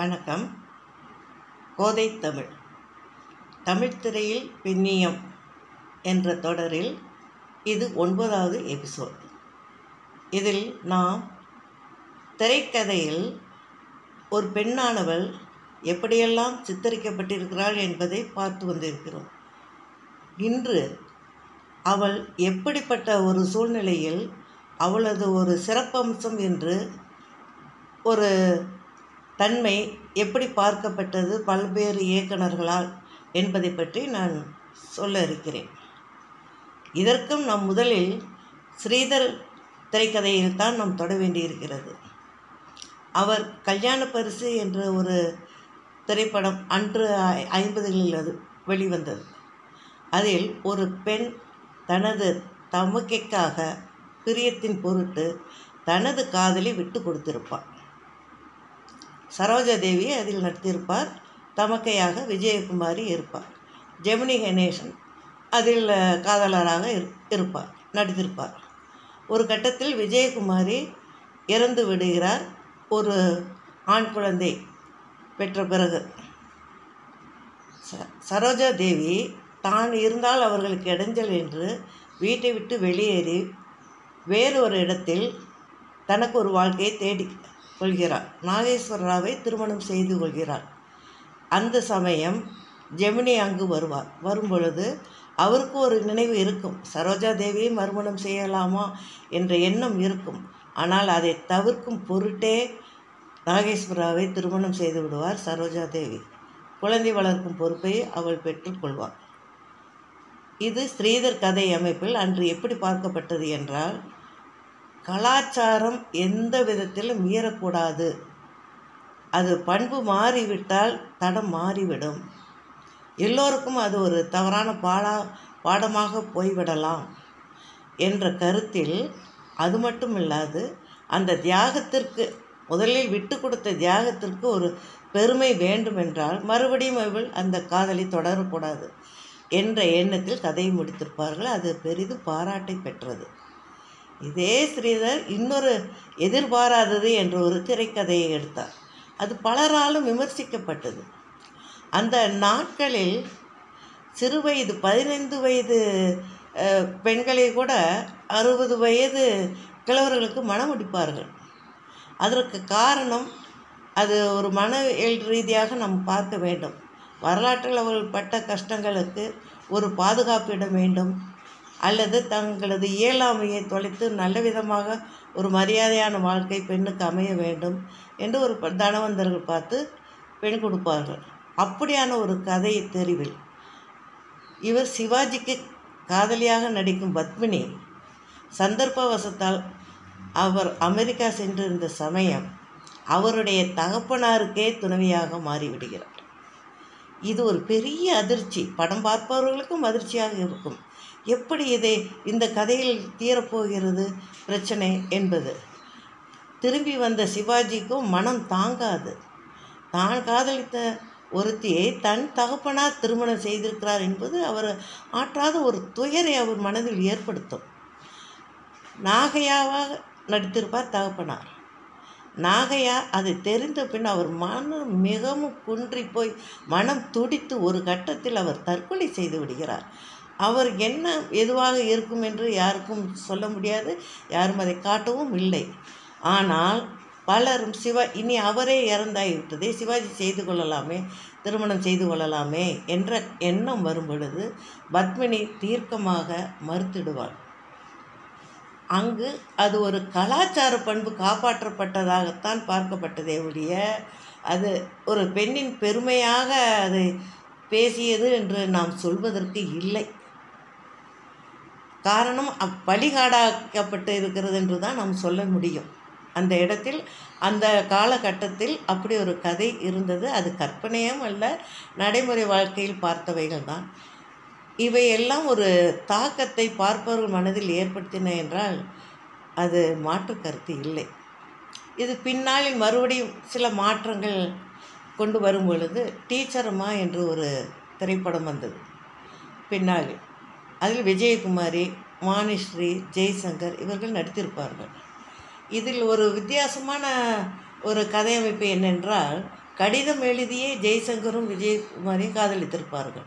வணக்கம் கோதை தமிழ் தமிழ் திரையில் பெண்ணியம் என்ற தொடரில் இது ஒன்பதாவது எபிசோட் இதில் நாம் திரைக்கதையில் ஒரு பெண்ணானவள் எப்படியெல்லாம் சித்தரிக்கப்பட்டிருக்கிறாள் என்பதை பார்த்து வந்திருக்கிறோம் இன்று அவள் எப்படிப்பட்ட ஒரு சூழ்நிலையில் அவளது ஒரு சிறப்பம்சம் என்று ஒரு தன்மை எப்படி பார்க்கப்பட்டது பல்வேறு இயக்குனர்களால் என்பதை பற்றி நான் சொல்ல இருக்கிறேன் இதற்கும் நாம் முதலில் ஸ்ரீதர் திரைக்கதையில் தான் நாம் தொட வேண்டியிருக்கிறது அவர் கல்யாண பரிசு என்ற ஒரு திரைப்படம் அன்று ஐ- ஐம்பதுகளில் அது வெளிவந்தது அதில் ஒரு பெண் தனது தமக்கைக்காக பிரியத்தின் பொருட்டு தனது காதலை விட்டு கொடுத்திருப்பார் சரோஜா தேவி அதில் நடித்திருப்பார் தமக்கையாக விஜயகுமாரி இருப்பார் ஜெமினி கணேசன் அதில் அஹ், காதலராக இரு- இருப்பார் நடித்திருப்பார் ஒரு கட்டத்தில் விஜயகுமாரி இறந்து விடுகிறார் ஒரு ஆண் குழந்தை பெற்ற பிறகு ச- சரோஜா தேவி தான் இருந்தால் அவர்களுக்கு இடைஞ்சல் என்று வீட்டை விட்டு வெளியேறி வேறு ஒரு இடத்தில் தனக்கு ஒரு வாழ்க்கையை தேடி கொள்கிறாள் நாகேஸ்வர ராவை திருமணம் செய்து கொள்கிறாள் அந்த சமயம் ஜெமினி அங்கு வருவார் வரும்பொழுது அவருக்கு ஒரு நினைவு இருக்கும் சரோஜா தேவியை மறுமணம் செய்யலாமா என்ற எண்ணம் இருக்கும் ஆனால் அதை தவிர்க்கும் பொருட்டே நாகேஸ்வராவை திருமணம் செய்து விடுவார் சரோஜா தேவி குழந்தை வளர்க்கும் பொறுப்பை அவள் பெற்றுக்கொள்வார் இது ஸ்ரீதர் கதை அமைப்பில் அன்று எப்படி பார்க்கப்பட்டது என்றால் கலாச்சாரம் எந்த விதத்திலும் மீறக்கூடாது அது பண்பு மாறிவிட்டால் தடம் மாறிவிடும் எல்லோருக்கும் அது ஒரு தவறான பாடா பாடமாக போய்விடலாம் என்ற கருத்தில் அது மட்டும் இல்லாது அந்த தியாகத்திற்கு முதலில் விட்டு கொடுத்த தியாகத்திற்கு ஒரு பெருமை வேண்டுமென்றால் மறுபடியும் அவள் அந்த காதலை தொடரக்கூடாது என்ற எண்ணத்தில் கதையை முடித்திருப்பார்கள் அது பெரிதும் பாராட்டை பெற்றது இதே ஸ்ரீதர் இன்னொரு எதிர்பாராதது என்ற ஒரு திரைக்கதையை எடுத்தார் அது பலராலும் விமர்சிக்கப்பட்டது அந்த நாட்களில் சிறு வயது பதினைந்து வயது அஹ், பெண்களை கூட அறுபது வயது கிழவர்களுக்கு மணமுடிப்பார்கள் அதற்கு காரணம் அது ஒரு மனவியல் ரீதியாக நாம் பார்க்க வேண்டும் வரலாற்றில் அவர்கள் பட்ட கஷ்டங்களுக்கு ஒரு பாதுகாப்பிட வேண்டும் அல்லது தங்களது இயலாமையை தொலைத்து நல்ல விதமாக ஒரு மரியாதையான வாழ்க்கை பெண்ணுக்கு அமைய வேண்டும் என்று ஒரு ப- தனவந்தர்கள் பார்த்து பெண் கொடுப்பார்கள் அப்படியான ஒரு கதை தெரிவில் இவர் சிவாஜிக்கு காதலியாக நடிக்கும் பத்மினி சந்தர்ப்பவசத்தால் அவர் அமெரிக்கா சென்றிருந்த சமயம் அவருடைய தகப்பனாருக்கே துணைவியாக மாறிவிடுகிறார் இது ஒரு பெரிய அதிர்ச்சி படம் பார்ப்பவர்களுக்கும் அதிர்ச்சியாக இருக்கும் எப்படி இதை இந்த கதையில் தீரப்போகிறது பிரச்சனை என்பது திரும்பி வந்த சிவாஜிக்கும் மனம் தாங்காது தான் காதலித்த ஒருத்தியை தன் தகப்பனார் திருமணம் செய்திருக்கிறார் என்பது அவர் ஆற்றாத ஒரு துயரை அவர் மனதில் ஏற்படுத்தும் நாகையாவாக நடித்திருப்பார் தகப்பனார் நாகையா அதை தெரிந்த பின் அவர் மனம் மிகவும் குன்றி போய் மனம் துடித்து ஒரு கட்டத்தில் அவர் தற்கொலை செய்து விடுகிறார் அவர் என்ன எதுவாக இருக்கும் என்று யாருக்கும் சொல்ல முடியாது யாரும் அதை காட்டவும் இல்லை ஆனால் பலரும் சிவா இனி அவரே இறந்தாகிவிட்டதே சிவாஜி செய்து கொள்ளலாமே திருமணம் செய்து கொள்ளலாமே என்ற எண்ணம் வரும் பொழுது பத்மினி தீர்க்கமாக மறுத்திடுவாள் அங்கு அது ஒரு கலாச்சார பண்பு காப்பாற்றப்பட்டதாகத்தான் பார்க்கப்பட்டதே ஒழிய அது ஒரு பெண்ணின் பெருமையாக அதை பேசியது என்று நாம் சொல்வதற்கு இல்லை காரணம் அப் பலிகாடாக்கப்பட்டு இருக்கிறது என்று தான் நாம் சொல்ல முடியும் அந்த இடத்தில் அந்த காலகட்டத்தில் அப்படி ஒரு கதை இருந்தது அது கற்பனையும் அல்ல நடைமுறை வாழ்க்கையில் பார்த்தவைகள் தான் இவையெல்லாம் ஒரு தாக்கத்தை பார்ப்பவர்கள் மனதில் ஏற்படுத்தின என்றால் அது மாற்று கருத்து இல்லை இது பின்னாளில் மறுபடியும் சில மாற்றங்கள் கொண்டு வரும் பொழுது டீச்சரம்மா என்று ஒரு திரைப்படம் வந்தது பின்னாளில் அதில் விஜயகுமாரி வாணிஸ்ரீ ஜெய்சங்கர் இவர்கள் நடித்திருப்பார்கள் இதில் ஒரு வித்தியாசமான ஒரு கதையமைப்பு என்னென்றால் கடிதம் எழுதியே ஜெய்சங்கரும் விஜயகுமாரியும் காதலித்திருப்பார்கள்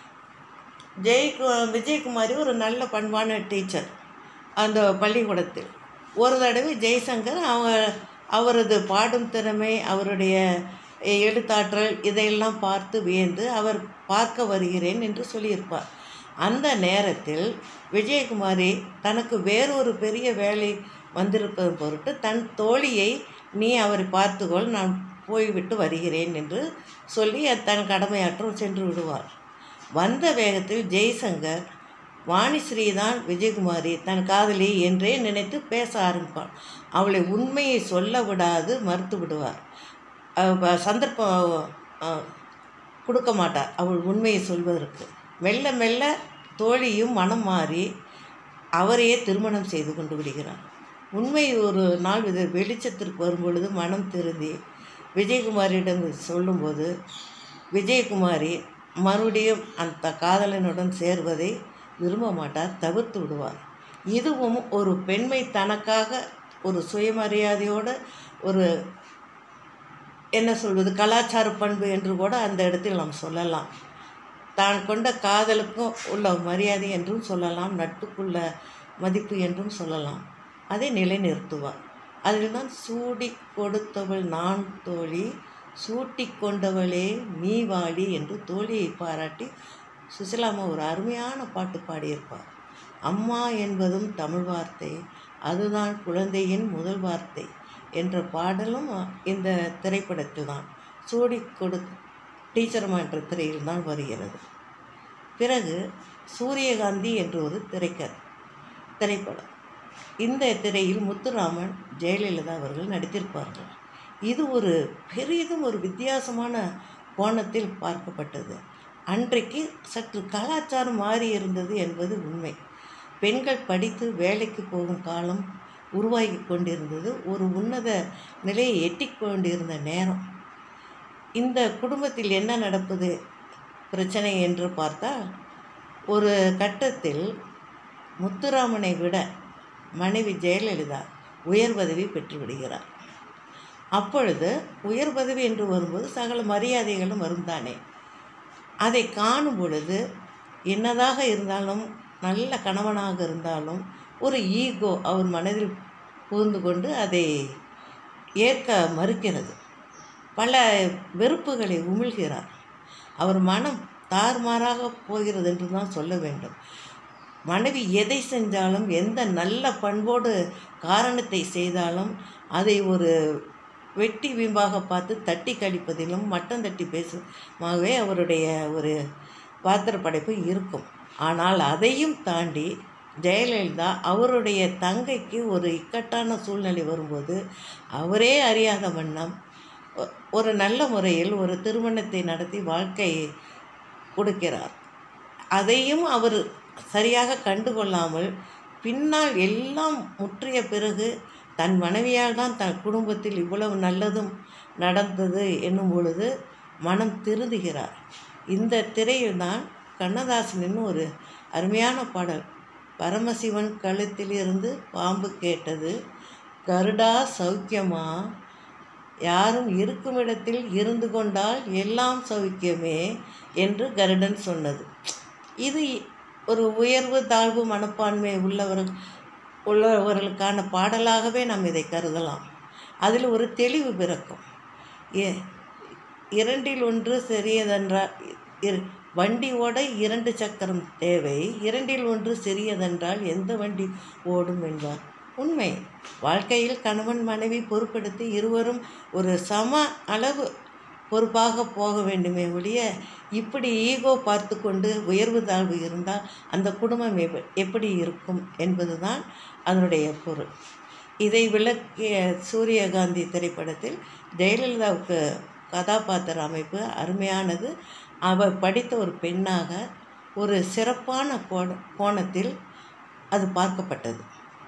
ஜெய் விஜயகுமாரி ஒரு நல்ல பண்பான டீச்சர் அந்த பள்ளிக்கூடத்தில் ஒரு தடவை ஜெய்சங்கர் அவங்க அவரது பாடும் திறமை அவருடைய எழுத்தாற்றல் இதையெல்லாம் பார்த்து வியந்து அவர் பார்க்க வருகிறேன் என்று சொல்லியிருப்பார் அந்த நேரத்தில் விஜயகுமாரி தனக்கு வேறொரு பெரிய வேலை வந்திருப்பது பொருட்டு தன் தோழியை நீ அவரை பார்த்துக்கொள் நான் போய்விட்டு வருகிறேன் என்று சொல்லி தன் கடமையாற்றம் சென்று விடுவார் வந்த வேகத்தில் ஜெய்சங்கர் வாணிஸ்ரீ தான் விஜயகுமாரி தன் காதலி என்றே நினைத்து பேச ஆரம்பிப்பாள் அவளை உண்மையை சொல்ல விடாது மறுத்து விடுவார் அஹ் ப- சந்தர்ப்பம் அஹ், கொடுக்க மாட்டார் அவள் உண்மையை சொல்வதற்கு மெல்ல மெல்ல தோழியும் மனம் மாறி அவரையே திருமணம் செய்து கொண்டு விடுகிறார் உண்மை ஒரு நாள் இது வெளிச்சத்திற்கு வரும்பொழுது மனம் திருந்தி விஜயகுமாரியிடம் சொல்லும்போது விஜயகுமாரி மறுபடியும் அந்த காதலனுடன் சேர்வதை விரும்ப மாட்டார் தவிர்த்து விடுவார் இதுவும் ஒரு பெண்மை தனக்காக ஒரு சுயமரியாதையோடு ஒரு என்ன சொல்வது கலாச்சார பண்பு என்று கூட அந்த இடத்தில் நாம் சொல்லலாம் தான் கொண்ட காதலுக்கும் உள்ள மரியாதை என்றும் சொல்லலாம் நட்புக்குள்ள மதிப்பு என்றும் சொல்லலாம் அதை நிலைநிறுத்துவார் அதில் தான் சூடி கொடுத்தவள் நான் தோழி சூட்டி கொண்டவளே நீ வாடி என்று தோழியை பாராட்டி சுசிலாமா ஒரு அருமையான பாட்டு பாடியிருப்பார் அம்மா என்பதும் தமிழ் வார்த்தை அதுதான் குழந்தையின் முதல் வார்த்தை என்ற பாடலும் இந்த திரைப்படத்தில் தான் சூடி கொடு டீச்சர்மா என்ற திரையில் தான் வருகிறது பிறகு சூரியகாந்தி என்று ஒரு திரைக்கதை திரைப்படம் இந்த திரையில் முத்துராமன் ஜெயலலிதா அவர்கள் நடித்திருப்பார்கள் இது ஒரு பெரிதும் ஒரு வித்தியாசமான கோணத்தில் பார்க்கப்பட்டது அன்றைக்கு சற்று கலாச்சாரம் மாறி இருந்தது என்பது உண்மை பெண்கள் படித்து வேலைக்கு போகும் காலம் உருவாகி கொண்டிருந்தது ஒரு உன்னத நிலையை எட்டி கொண்டிருந்த நேரம் இந்த குடும்பத்தில் என்ன நடப்பது பிரச்சனை என்று பார்த்தால் ஒரு கட்டத்தில் முத்துராமனை விட மனைவி ஜெயலலிதா உயர் பதவி பெற்று விடுகிறார் அப்பொழுது உயர் பதவி என்று வரும்போது சகல மரியாதைகளும் வரும் தானே அதை காணும் பொழுது என்னதாக இருந்தாலும் நல்ல கணவனாக இருந்தாலும் ஒரு ஈகோ அவர் மனதில் புகுந்து கொண்டு அதை ஏற்க மறுக்கிறது பல வெறுப்புகளை உமிழ்கிறார் அவர் மனம் தாறுமாறாக போகிறது என்று தான் சொல்ல வேண்டும் மனைவி எதை செஞ்சாலும் எந்த நல்ல பண்போடு காரணத்தை செய்தாலும் அதை ஒரு வெட்டி வீம்பாக பார்த்து தட்டி கழிப்பதிலும் மட்டம் தட்டி பேசுமாகவே அவருடைய ஒரு பாத்திர படைப்பு இருக்கும் ஆனால் அதையும் தாண்டி ஜெயலலிதா அவருடைய தங்கைக்கு ஒரு இக்கட்டான சூழ்நிலை வரும்போது அவரே அறியாத வண்ணம் ஒ- ஒரு நல்ல முறையில் ஒரு திருமணத்தை நடத்தி வாழ்க்கையை கொடுக்கிறார் அதையும் அவர் சரியாக கண்டுகொள்ளாமல் பின்னால் எல்லாம் முற்றிய பிறகு தன் மனைவியால் தான் தன் குடும்பத்தில் இவ்வளவு நல்லதும் நடந்தது என்னும் பொழுது மனம் திருந்துகிறார் இந்த திரையில்தான் கண்ணதாசனின் ஒரு அருமையான பாடல் பரமசிவன் கழுத்திலிருந்து பாம்பு கேட்டது கருடா சௌக்கியமா யாரும் இருக்கும் இடத்தில் இருந்து கொண்டால் எல்லாம் சௌக்கியமே என்று கருடன் சொன்னது இது ஒரு உயர்வு தாழ்வு மனப்பான்மை உள்ளவர் உள்ளவர்களுக்கான பாடலாகவே நாம் இதை கருதலாம் அதில் ஒரு தெளிவு பிறக்கும் ஏ இரண்டில் ஒன்று சிறியதென்றால் இரு- வண்டி ஓட இரண்டு சக்கரம் தேவை இரண்டில் ஒன்று சிறியதென்றால் எந்த வண்டி ஓடும் என்பார் உண்மை வாழ்க்கையில் கணவன் மனைவி பொறுப்பெடுத்து இருவரும் ஒரு சம அளவு பொறுப்பாக போக வேண்டுமே ஒழிய இப்படி ஈகோ பார்த்து கொண்டு உயர்வு தாழ்வு இருந்தால் அந்த குடும்பம் எப் எப்படி இருக்கும் என்பதுதான் அதனுடைய பொருள் இதை விளக்கிய சூரியகாந்தி திரைப்படத்தில் ஜெயலலிதாவுக்கு கதாபாத்திர அமைப்பு அருமையானது அவர் படித்த ஒரு பெண்ணாக ஒரு சிறப்பான கோண கோணத்தில் அது பார்க்கப்பட்டது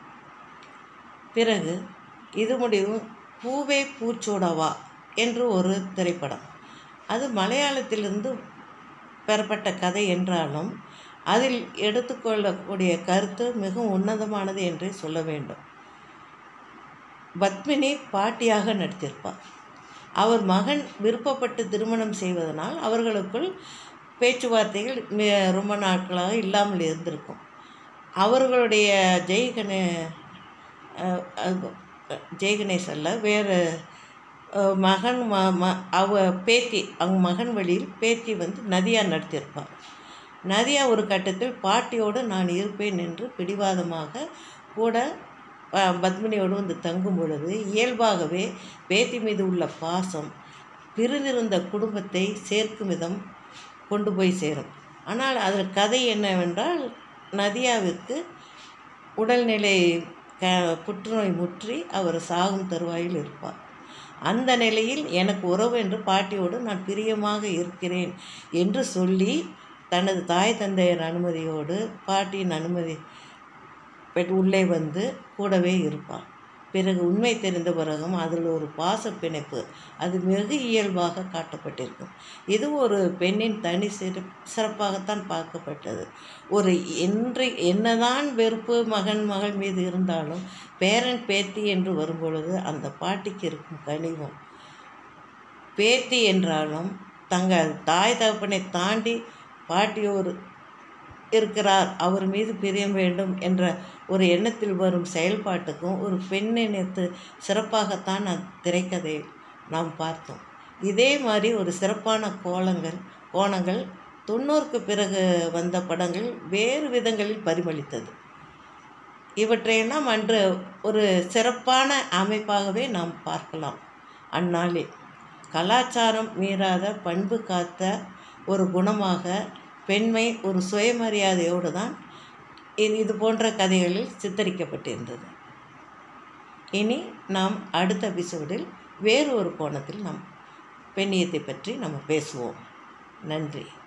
பிறகு இது முடிவு பூவே பூச்சூடவா என்று ஒரு திரைப்படம் அது மலையாளத்திலிருந்து பெறப்பட்ட கதை என்றாலும் அதில் எடுத்துக்கொள்ளக்கூடிய கருத்து மிகவும் உன்னதமானது என்றே சொல்ல வேண்டும் பத்மினி பாட்டியாக நடித்திருப்பார் அவர் மகன் விருப்பப்பட்டு திருமணம் செய்வதனால் அவர்களுக்குள் பேச்சுவார்த்தைகள் மி- ரொம்ப நாட்களாக இல்லாமல் இருந்திருக்கும் அவர்களுடைய ஜெய்கணே அஹ், அஹ், ஜெய்கணேஷ் அல்ல வேறு அஹ், மகன் ம ம அவ பேத்தி அவங்க மகன் வழியில் பேத்தி வந்து நதியா நடத்தியிருப்பார் நதியா ஒரு கட்டத்தில் பாட்டியோடு நான் இருப்பேன் என்று பிடிவாதமாக கூட அஹ், பத்மினியோடு வந்து தங்கும் பொழுது இயல்பாகவே பேத்தி மீது உள்ள பாசம் பிரிந்திருந்த குடும்பத்தை சேர்க்கும் விதம் கொண்டு போய் சேரும் ஆனால் அதில் கதை என்னவென்றால் நதியாவிற்கு உடல்நிலை க புற்றுநோய் முற்றி அவர் சாகும் தருவாயில் இருப்பார் அந்த நிலையில் எனக்கு உறவு என்று பாட்டியோடு நான் பிரியமாக இருக்கிறேன் என்று சொல்லி தனது தாய் தந்தையர் அனுமதியோடு பாட்டியின் அனுமதி பெற்று உள்ளே வந்து கூடவே இருப்பான் பிறகு உண்மை தெரிந்த பிறகும் அதில் ஒரு பாச பிணைப்பு அது வெகு இயல்பாக காட்டப்பட்டிருக்கும் இது ஒரு பெண்ணின் தனி சிறு சிறப்பாகத்தான் பார்க்கப்பட்டது ஒரு இன்றை என்னதான் வெறுப்பு மகன் மகள் மீது இருந்தாலும் பேரன் பேத்தி என்று வரும்பொழுது அந்த பாட்டிக்கு இருக்கும் கனிவும் பேத்தி என்றாலும் தங்கள் தாய் தகப்பனை தாண்டி பாட்டியோர் இருக்கிறார் அவர் மீது பிரியம் வேண்டும் என்ற ஒரு எண்ணத்தில் வரும் செயல்பாட்டுக்கும் ஒரு பெண்ணினத்து சிறப்பாகத்தான் அந்த திரைக்கதை நாம் பார்த்தோம் இதே மாதிரி ஒரு சிறப்பான கோலங்கள் கோணங்கள் தொண்ணூறுக்கு பிறகு வந்த படங்கள் வேறு விதங்களில் பரிமளித்தது இவற்றையெல்லாம் அன்று ஒரு சிறப்பான அமைப்பாகவே நாம் பார்க்கலாம் அந்நாளில் கலாச்சாரம் மீறாத பண்பு காத்த ஒரு குணமாக பெண்மை ஒரு சுயமரியாதையோடு தான் இது இது போன்ற கதைகளில் சித்தரிக்கப்பட்டிருந்தது இனி நாம் அடுத்த எபிசோடில் வேறு ஒரு கோணத்தில் நாம் பெண்ணியத்தை பற்றி நம்ம பேசுவோம் நன்றி